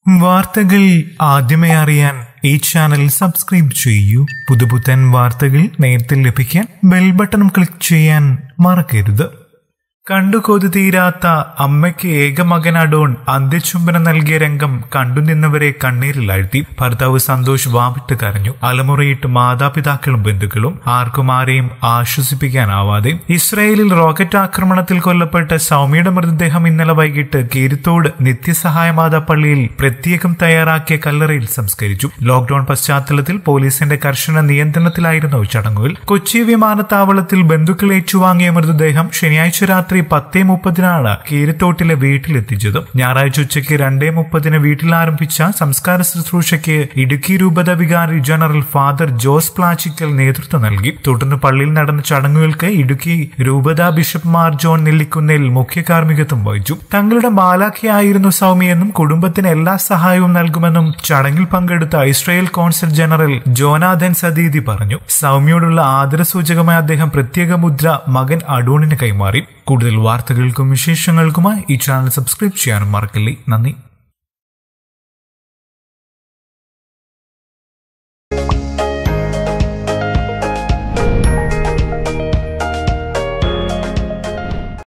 വാർത്തകൾ ആദ്യമേ അറിയാൻ ഈ ചാനൽ സബ്സ്ക്രൈബ് ചെയ്യൂ പുതുപുത്തൻ വാർത്തകൾ നേരത്തെ ലഭിക്കാൻ ബെൽ ബട്ടൺ ക്ലിക്ക് ചെയ്യാൻ മറക്കരുത് കണ്ടു കൊതി തീരാത്ത അമ്മയ്ക്ക് ഏകമകൻ അഡോൺ അന്ത്യചുംബനം നൽകിയ രംഗം കണ്ടുനിന്നവരെ കണ്ണീരിലാഴ്ത്തി ഭർത്താവ് സന്തോഷ് വാവിട്ട് കരഞ്ഞു അലമുറയിട്ട് മാതാപിതാക്കളും ബന്ധുക്കളും ആർക്കും ആരെയും ആശ്വസിപ്പിക്കാനാവാതെ ഇസ്രായേലിൽ റോക്കറ്റ് ആക്രമണത്തിൽ കൊല്ലപ്പെട്ട സൗമ്യയുടെ മൃതദേഹം ഇന്നലെ വൈകിട്ട് കീരിത്തോട് നിത്യസഹായമാതാ പള്ളിയിൽ പ്രത്യേകം തയ്യാറാക്കിയ കല്ലറയിൽ സംസ്കരിച്ചു ലോക്ഡൌൺ പശ്ചാത്തലത്തിൽ പോലീസിന്റെ കർശന നിയന്ത്രണത്തിലായിരുന്നു ചടങ്ങുകൾ കൊച്ചി വിമാനത്താവളത്തിൽ ബന്ധുക്കൾ ഏറ്റുവാങ്ങിയ മൃതദേഹം ശനിയാഴ്ച രാത്രി പത്തേ മുപ്പതിനാണ് കീരിത്തോട്ടിലെ വീട്ടിലെത്തിച്ചത് ഞായറാഴ്ച ഉച്ചയ്ക്ക് രണ്ടേ മുപ്പതിന് വീട്ടിൽ ആരംഭിച്ച സംസ്കാര ശുശ്രൂഷയ്ക്ക് ഇടുക്കി രൂപത വികാരി ജനറൽ ഫാദർ ജോസ് പ്ലാച്ചിക്കൽ നേതൃത്വം നൽകി തുടർന്ന് പള്ളിയിൽ നടന്ന ചടങ്ങുകൾക്ക് ഇടുക്കി രൂപത ബിഷപ്പ് മാർ ജോൺ നെല്ലിക്കുന്നേൽ മുഖ്യ കാർമ്മികത്വം വഹിച്ചു തങ്ങളുടെ മാലാഖിയായിരുന്നു സൗമ്യയെന്നും കുടുംബത്തിന് എല്ലാ സഹായവും നൽകുമെന്നും ചടങ്ങിൽ പങ്കെടുത്ത ഇസ്രായേൽ കോൺസൽ ജനറൽ ജോനാഥൻ സദീദി പറഞ്ഞു സൗമ്യയോടുള്ള ആദരസൂചകമായി അദ്ദേഹം പ്രത്യേക മുദ്ര മകൻ അഡൂണിന് കൈമാറി കൂടുതൽ വാർത്തകൾക്കും വിശേഷങ്ങൾക്കുമായി ഈ ചാനൽ സബ്സ്ക്രൈബ് ചെയ്യാനും മറക്കല്ലേ നന്ദി